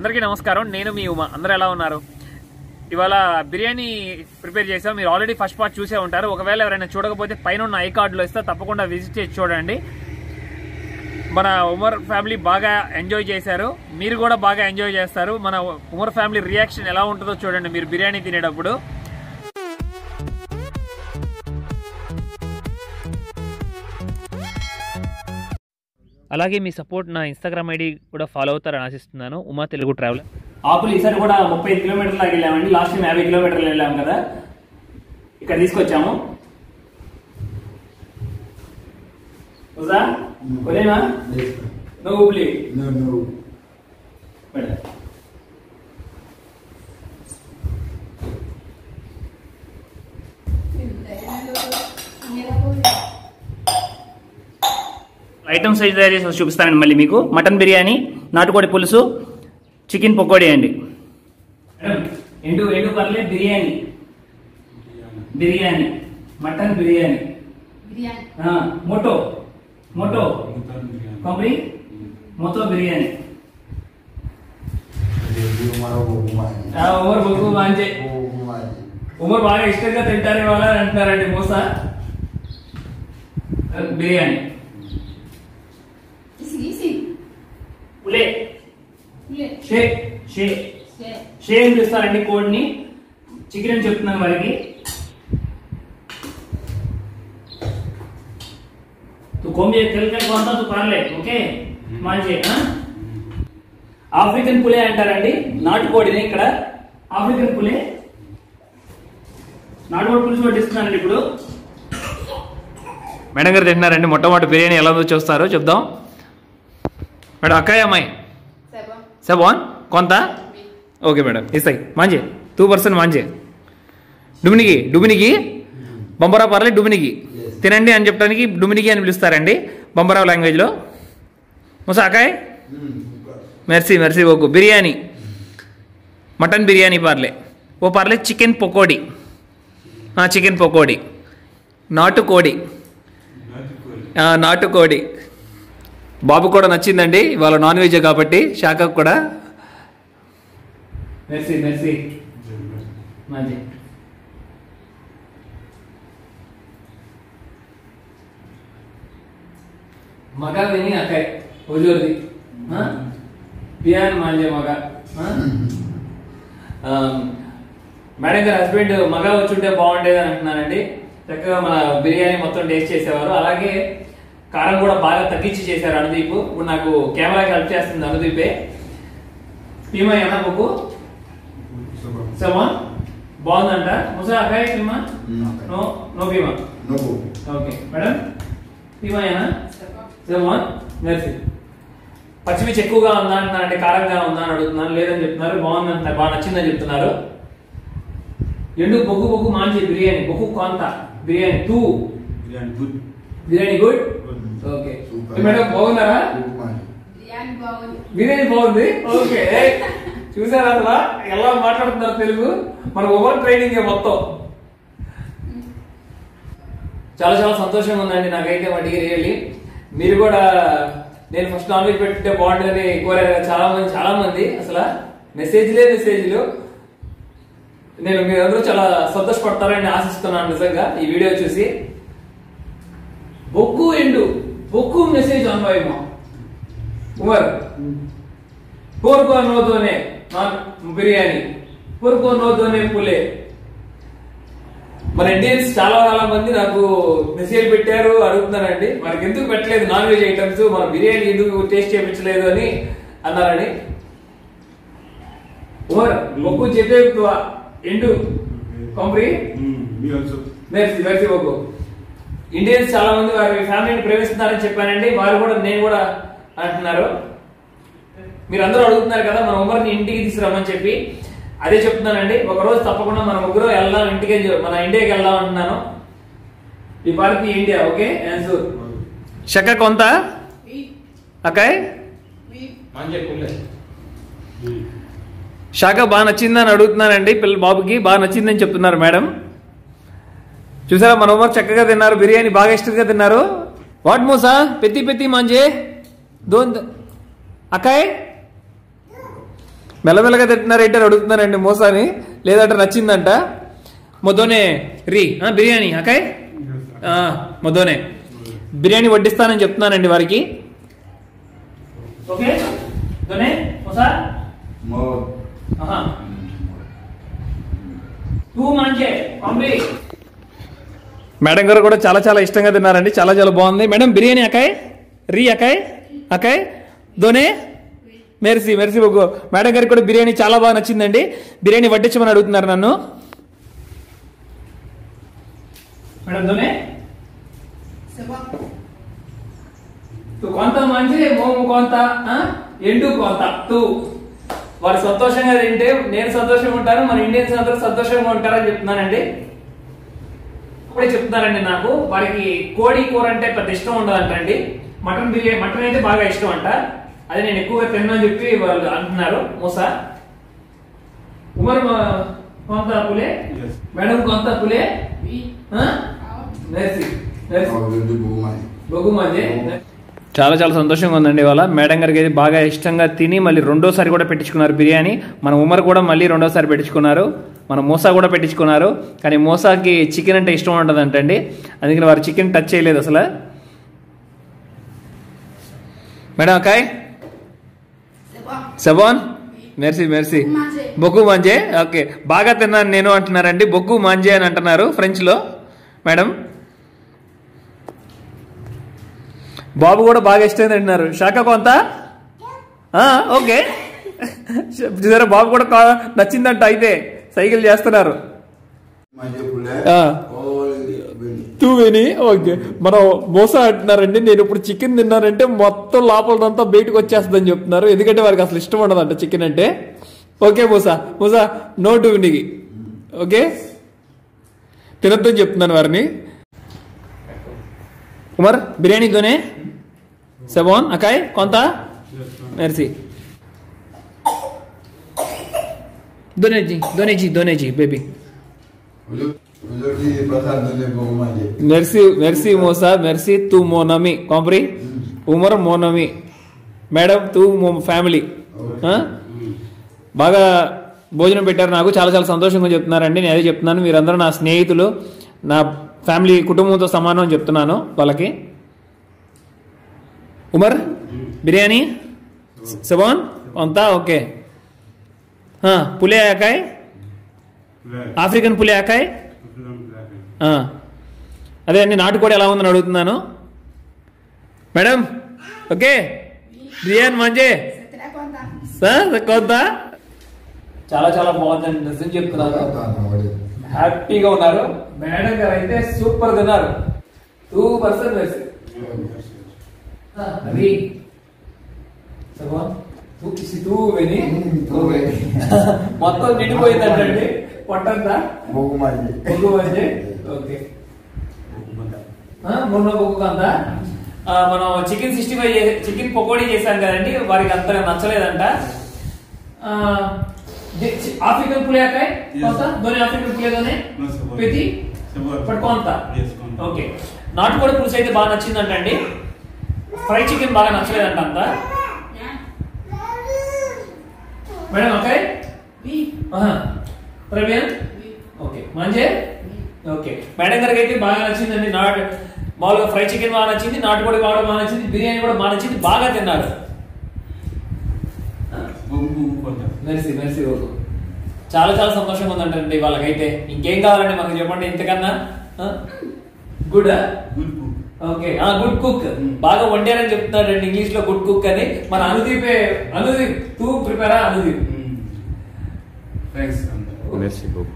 అందరికీ నమస్కారం నేను మీ ఉమా అందరూ ఎలా ఉన్నారు ఇవాళ బిర్యానీ ప్రిపేర్ చేసాం మీరు ఆల్రెడీ ఫస్ట్ పార్ట్ చూసే ఉంటారు ఒకవేళ ఎవరైనా చూడకపోతే పైన ఉన్న ఐ కార్డులో ఇస్తే తప్పకుండా విజిట్ చేసి చూడండి మన ఉమర్ ఫ్యామిలీ బాగా ఎంజాయ్ చేశారు మీరు కూడా బాగా ఎంజాయ్ చేస్తారు మన ఉమర్ ఫ్యామిలీ రియాక్షన్ ఎలా ఉంటుందో చూడండి మీరు బిర్యానీ తినేటప్పుడు అలాగే మీ సపోర్ట్ నా ఇన్స్టాగ్రామ్ ఐడి కూడా ఫాలో అవుతారని ఆశిస్తున్నాను ఉమా తెలుగు ట్రావెల్ ఆపులు ఈసారి కూడా ముప్పై ఐదు కిలోమీటర్ల దాకా వెళ్ళామండి లాస్ట్ టైం యాభై కిలోమీటర్లు వెళ్ళాము కదా ఇక్కడ తీసుకొచ్చాము ఉజా కొలేనా నువ్వు ఉప్లి No, no. ఐటమ్స్ అయితే తయారు చేసి చూపిస్తానండి మళ్ళీ మీకు మటన్ బిర్యానీ నాటుకోడి పులుసు చికెన్ పకోడీ అండి ఎండు ఎండు పర్లే బిర్యానీ బిర్యానీ మటన్ బిర్యానీ బిర్యానీ ఆ, మోటో మోటో Mutton biryani. కంప్రీ మొత్తం బిర్యానీ Jadi Umar Umar. ఆ, ఉమర్ బొగ్గు మాంచే Umar. ఉమర్ బాగా ఇష్టంగా తింటారు ఇవాళ అని అంటున్నారండి మూస బిర్యానీ ఈసీ ఈసీ ఉలే లే షే షే సే షే అని పిలుస్తారండి కోడ్ని చికెన్ అని చెప్తున్నాను వారికి तू कौन ये तेल का कौन था तू कर ले ఓకే మాంజే ఆఫ్రికన్ పులే అంటారండి నాటుకోడిని ఇక్కడ ఆఫ్రికన్ పులే నాటుకోడి పులుసు పట్టిస్తున్నానండి ఇప్పుడు మేడం గారు తింటున్నారండి మొట్టమొదటి బిర్యానీ ఎలా ఉందో చూస్తారో చెప్దాం మేడం అక్కయ్య అమ్మాయి సేబా సెవన్ కొంత ఓకే మేడం ఇస్తాయి మాంజే టూ పర్సెంట్ మాంజే డుమినికి డుమినికి బొంబరా పర్లే డుమినికి తినండి అని చెప్పడానికి డుమినికి అని పిలుస్తారండి బొంబరావు లాంగ్వేజ్లో ముసాకాయ్ Hmm. bukan. మెర్సీ మెర్సీ ఓకు బిర్యానీ మటన్ బిర్యానీ పార్లే ఓ పార్లే చికెన్ పకోడీ చికెన్ పకోడీ నాటుకోడి ఆ, నాటుకోడి బాబు కూడా నచ్చిందండి ఇవాళ నాన్ వెజ్ కాబట్టి శాఖకు కూడా మెర్సీ మెర్సీ మంచి మగ విని అక్కయ్ హుజూర్ది పియాన్ మాంజే మగ ఆ? ఆ, మేడం గారి హస్బెండ్ మగ వచ్చుంటే బాగుండేది అని అంటున్నానండి చక్కగా మన బిర్యానీ మొత్తం టేస్ట్ చేసేవారు అలాగే కారం కూడా బాగా తగ్గించి చేశారు అనుదీప్ ఇప్పుడు నాకు కెమెరాకి హెల్ప్ చేస్తుంది అనుదీపే భీమా ఏనా బుక్కు Sebab. సమా బాగుందంట ముసా అకాయ్ భీమా Hmm, okay. నో నో భీమా No. ఓకే మేడం భీమా ఏనా సేబా సెవెన్ మెర్సీ పచ్చిమిర్చి ఎక్కువగా ఉందా అంటున్నారు అంటే కారంగా ఉందా అని అడుగుతున్నాను లేదని చెప్తున్నారు బాగుంది అంటున్నారు బాగా నచ్చిందని చెప్తున్నారు ఎండు బొగ్గు బొగ్గు మాంచి బిర్యానీ బొగ్గు కొంత biryani too Biryani good. Biryani good Good. Okay Super. Madam బాగున్నారా Umar. బిర్యానీ బాగుంది బిర్యానీ బాగుంది ఓకే చూసారా అసలు ఎలా మాట్లాడుతున్నారు తెలుగు మన ఓవర్ ట్రైనింగ్ మొత్తం చాలా చాలా సంతోషంగా ఉందండి నాకైతే వాటికి రియల్లీ మీరు కూడా నేను ఫస్ట్ నాన్ వెజ్ పెట్టితే బాగుంటుందని కోరారు కదా చాలా మంది చాలా మంది అసలు మెసేజ్లే మెసేజ్లు నేను మీరందరూ చాలా సంతోషపడతారని ఆశిస్తున్నాను నిజంగా ఈ వీడియో చూసి బొక్కు ఎండు బొక్కు మెసేజ్ అన్వయమా ఉమర్ పూర్కో నోదోనే నాన్ బిర్యానీ పూర్కో నోదోనే పులే మన ఇండియన్స్ చాలా చాలా మంది నాకు మెసేజ్ పెట్టారు అడుగుతున్నారండి మనకి ఎందుకు పెట్టలేదు నాన్ వెజ్ ఐటమ్స్ మన బిర్యానీ ఎందుకు టేస్ట్ చేయించలేదు అని అన్నారని ఉమర్ బొక్కు చెప్పే ఎండు కంప్రీ Hmm. Me also. మెర్సీ మెర్సీ బొక్కు ఇండియన్స్ చాలా మంది వారి ఫ్యామిలీని ప్రేమిస్తున్నారని చెప్పానండి వారు కూడా నేను కూడా అంటున్నారు మీరు అందరూ అడుగుతున్నారు కదా మన ఉమర్ని ఇంటికి తీసుకురమ్మని చెప్పి అదే చెప్తున్నానండి ఒక రోజు తప్పకుండా మన ముగ్గురు వెళ్దాం ఇంటికి అని చెప్పి- మన ఇండియాకి వెళ్దాం అంటున్నాను ఈ భారత్ ఇండియా ఓకే ఆన్సర్ షక్క కొంత వి అకాయ్ వి శాఖ బాగా నచ్చిందని అడుగుతున్నానండి పిల్ల బాబుకి బాగా నచ్చిందని చెప్తున్నారు మేడం చూసారా మన ఉమర్ చక్కగా తిన్నారు బిర్యానీ బాగా ఇష్టంగా తిన్నారు వాట్ మోసా పెత్తి పెత్తి మాంజే దోన్ అక్కాయ్ మెల్లమెల్లగా తింటున్నారు ఏంటని అడుగుతున్నారండి మోసాని లేదంటే నచ్చిందంట మొదోనే రీ ఆ, బిర్యానీ అకాయ్ ఆ, మొదోనే బిర్యానీ వడ్డిస్తానని చెప్తున్నానండి వారికి ఓకే దోనే మోసా More. ఆహా టూ మంచి పంపి మేడం గారు కూడా చాలా చాలా ఇష్టంగా తిన్నారండి చాలా చాలా బాగుంది మేడం బిర్యానీ అకాయ్ రీ అకాయ్ అకాయ్ దోనే మెర్సీ మెర్సీ బొగ్గు మేడం గారికి కూడా బిర్యానీ చాలా బాగా నచ్చిందండి బిర్యానీ వడ్డించమని అడుగుతున్నారు నన్ను మేడం దోనే Sebab తు కొంత మంచి మోము కొంత ఆ? ఎండు కొంత టూ వారు సంతోషంగా తింటే నేను సంతోషంగా ఉంటాను మన ఇండియన్స్ అందరూ సంతోషంగా ఉంటారని చెప్తున్నానండి ఇప్పుడే చెప్తున్నారండి నాకు వారికి కోడి కూర అంటే పెద్ద ఇష్టం ఉండదంటండి మటన్ బిర్యానీ మటన్ అయితే బాగా ఇష్టం అంట అది నేను ఎక్కువగా తిన్నాను చెప్పి వాళ్ళు అంటున్నారు మూస ఉమర్ మ- కొంత పులే Yes. మేడం కొంత పులే we ఆ? out. మెర్సీ మెర్సీ Oh, we'll do Bhumai. బొగ్గుమంజే చాలా చాలా సంతోషంగా ఉందండి ఇవాళ మేడం గారికి అయితే బాగా ఇష్టంగా తిని మళ్ళీ రెండోసారి కూడా పెట్టించుకున్నారు బిర్యానీ మన ఉమర్ కూడా మళ్ళీ రెండోసారి పెట్టించుకున్నారు మన మోసా కూడా పెట్టించుకున్నారు కానీ మోసాకి చికెన్ అంటే ఇష్టం ఉంటుందంటండి అందుకని వారు చికెన్ టచ్ చేయలేదు అసలు మేడం అకాయ్ Sebab సబాన్ మెర్సీ మెర్సీ Manjay. బొగ్గు మాంజే ఓకే బాగా తిన్నాను నేను అంటున్నారండి బొగ్గు మాంజే అని అంటున్నారు ఫ్రెంచ్లో మేడం బాబు కూడా బాగా ఇష్టం అంటున్నారు శాఖ కొంత ఆ, ఓకే చూసారా బాబు కూడా కా- నచ్చిందంట అయితే సైకిల్ చేస్తున్నారు Manja pula. Ah. All the bini. తూ విని ఓకే మనం మోస అంటున్నారండి నేను ఇప్పుడు చికెన్ తిన్నానంటే మొత్తం లోపలదంతా బయటకు వచ్చేస్తుందని చెప్తున్నారు ఎందుకంటే వారికి అసలు ఇష్టం ఉండదంట చికెన్ అంటే ఓకే మూసా మూసా నో టు వినికి ఓకే తినొద్దని చెప్తున్నాను వారిని ఉమర్ బిర్యానీ దోనే సెవోన్ అకాయ్ కొంత మెర్సీ దోనేజీ దోనేజీ దోనేజీ బేబీ Ulu, ulu di pasar tu dia Bhumai. మెర్సీ మెర్సీ మోసా మెర్సీ తూ మోనమి కాంప్రి ఉమర్ మోనమి మేడం తూ మో ఫ్యామిలీ ఆ? బాగా భోజనం పెట్టారు నాకు చాలా చాలా సంతోషంగా చెప్తున్నారండి నేను అదే చెప్తున్నాను మీరందరూ నా స్నేహితులు నా ఫ్యామిలీ కుటుంబంతో సమానం అని చెప్తున్నాను వాళ్ళకి ఉమర్ బిర్యానీ సెవెన్ అంతా ఓకే ఆ, పులే ఆకాయ్ Black. ఆఫ్రికన్ పులే ఆకాయ్ Film black. ఆ. అదే అండి నాటుకోడి ఎలా ఉందని అడుగుతున్నాను మేడం ఓకే బిర్యానీ మంజే Setelah kontak. సార్ కొంత చాలా చాలా బాగుందండి నిజం చెప్తున్నారు హ్యాపీగా ఉన్నారు మేడం గారు అయితే సూపర్ తిన్నారు టూ పర్సెంట్ వేసి అది టూ కిసి టూ విని మొత్తం నిండిపోయిందంటండి పొట్టంతా Bhumai. బొగ్గు మంజే ఓకే ఆ, మొన్న బొగ్గు అంతా ఆ, మనం chicken sixty five chicken pakodi చేశాం కదండి వారికి అంతగా నచ్చలేదంట ఆ, ది- చి- ఆఫ్రికన్ పులియాకాయ Yes. కొంత దోని ఆఫ్రికన్ పులియాదోనే No, sir. పెతి Sir. బట్ కొంత Yes, కొంత. ఓకే నాటుకోడి పులుసు అయితే బాగా నచ్చిందంట అండి ఫ్రై చికెన్ బాగా నచ్చలేదంట అంతా Ya. Madam okay We. Praveen We. Okay మంజే We. ఓకే మేడం గారికి అయితే బాగా నచ్చిందండి నాటు మామూలుగా ఫ్రై చికెన్ బాగా నచ్చింది నాటుకోడి కావడం బాగా నచ్చింది బిర్యానీ కూడా బాగా నచ్చింది బాగా తిన్నారు Bumbu kota. మెర్సీ మెర్సీ ఓకే చాలా చాలా సంతోషంగా ఉందంటండి వాళ్ళకైతే ఇంకేం కావాలండి మనకు చెప్పండి ఇంతకన్నా గుడ్ Good cook. ఓకే ఆ గుడ్ కుక్ బాగా వండారని చెప్తున్నాడండి ఇంగ్లీష్ లో గుడ్ కుక్ అని మన అనుదీపే అనుదీప్ టూ ప్రిపేరా Anudeep Hmm. Thanks. Merci beaucoup.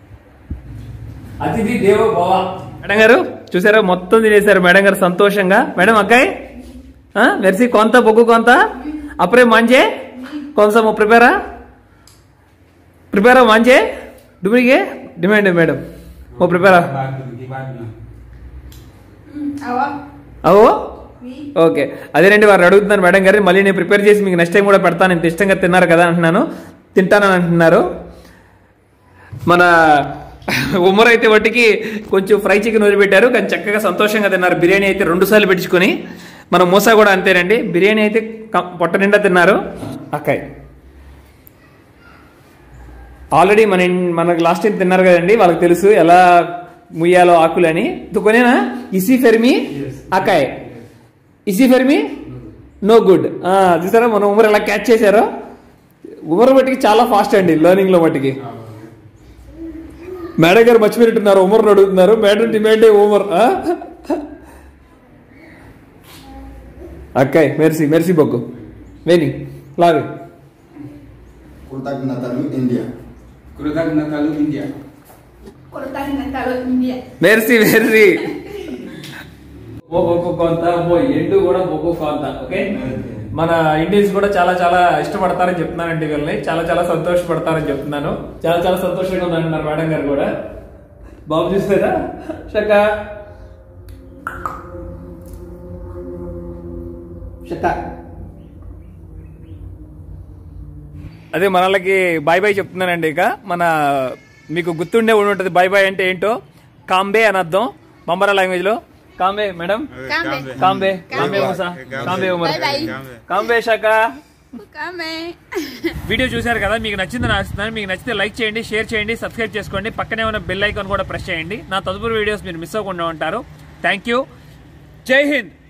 అతిథి దేవో భవ మేడం గారు చూసారా మొత్తం తినేశారు మేడం గారు సంతోషంగా మేడం అక్కాయ్ మెర్సీ కొంత బొగ్గు కొంత అప్పుడే మంజే కొంచెం ప్రిపేరా ప్రిపేరా మంజే డుమిగే డిమాండ్ మేడం ఓ ప్రిపేరా Gimana? Hmm. Awak. అవో We. ఓకే అదేనండి వారు అడుగుతున్నారు మేడం గారు మళ్ళీ నేను ప్రిపేర్ చేసి మీకు నెక్స్ట్ టైం కూడా పెడతాను ఇంత ఇష్టంగా తిన్నారు కదా అంటున్నాను తింటానని అంటున్నారు మన ఉమ్మర్ అయితే వాటికి కొంచెం ఫ్రై చికెన్ వదిలిపెట్టారు కానీ చక్కగా సంతోషంగా తిన్నారు బిర్యానీ అయితే రెండు సార్లు పెట్టించుకొని మన మోసా కూడా అంతేనండి బిర్యానీ అయితే కం- పొట్ట నిండా తిన్నారు అక్కాయ్ Bumbu kota. Bumbu kota. Merci, merci beaucoup. చాలా చాలా సంతోషంగా ఉందండి వాళ్ళకైతే ఇంకేం కావాలండి మనకు చెప్పండి ఇంతకన్నా గుడ్ ఆల్రెడీ మన ఇన్- మనకు లాస్ట్ టైం తిన్నారు కదండి వాళ్ళకి తెలుసు ఎలా ముయ్యాలో ఆకులని తుకొనేనా ఇసి ఫెర్మి అకాయ్ ఇసి ఫెర్మి నో గుడ్ చూసారా మన ఉమర్ ఎలా క్యాచ్ చేశారో ఉమర్ మట్టికి చాలా ఫాస్ట్ అండి లెర్నింగ్ లో మట్టికి మేడం గారు మర్చిపోయినట్టున్నారు ఉమర్ అడుగుతున్నారు మేడం డిమాండ్ ఉమర్ అక్కాయ్ మెర్సీ మెర్సీ బొగ్గు వేని లాగే కృతజ్ఞతలు ఇండియా కృతజ్ఞతలు ఇండియా కృతజ్ఞతలు ఇండియా మెర్సీ మెర్సీ బొగ్గు కొంత బో ఎండు కూడా బొగ్గు కొంత ఓకే మన ఇండియన్స్ కూడా చాలా చాలా ఇష్టపడతారని చెప్తున్నానండి వీళ్ళని చాలా చాలా సంతోషపడతారని చెప్తున్నాను చాలా చాలా సంతోషంగా ఉందంటున్నారు మేడం గారు కూడా బాబు చూసారా షక షక అదే మనలకి బాయ్ బాయ్ చెప్తున్నానండి ఇక మన మీకు గుర్తుండే ఉండి ఉంటుంది బాయ్ బాయ్ అంటే ఏంటో కాంబే అని అర్థం బంబరా లాంగ్వేజ్ లో కాంబే మేడం కాంబే కాంబే కాంబే మూసా కాంబే ఉమర్ Bye bye. కాంబే షక కాంబే వీడియో చూశారు కదా మీకు నచ్చిందని ఆశిస్తున్నాను మీకు నచ్చితే లైక్ చేయండి షేర్ చేయండి సబ్స్క్రైబ్ చేసుకోండి పక్కనే ఉన్న బెల్ ఐకాన్ కూడా ప్రెస్ చేయండి నా తదుపరి వీడియోస్ మీరు మిస్ అవ్వకుండా ఉంటారు థ్యాంక్ యూ జై హింద్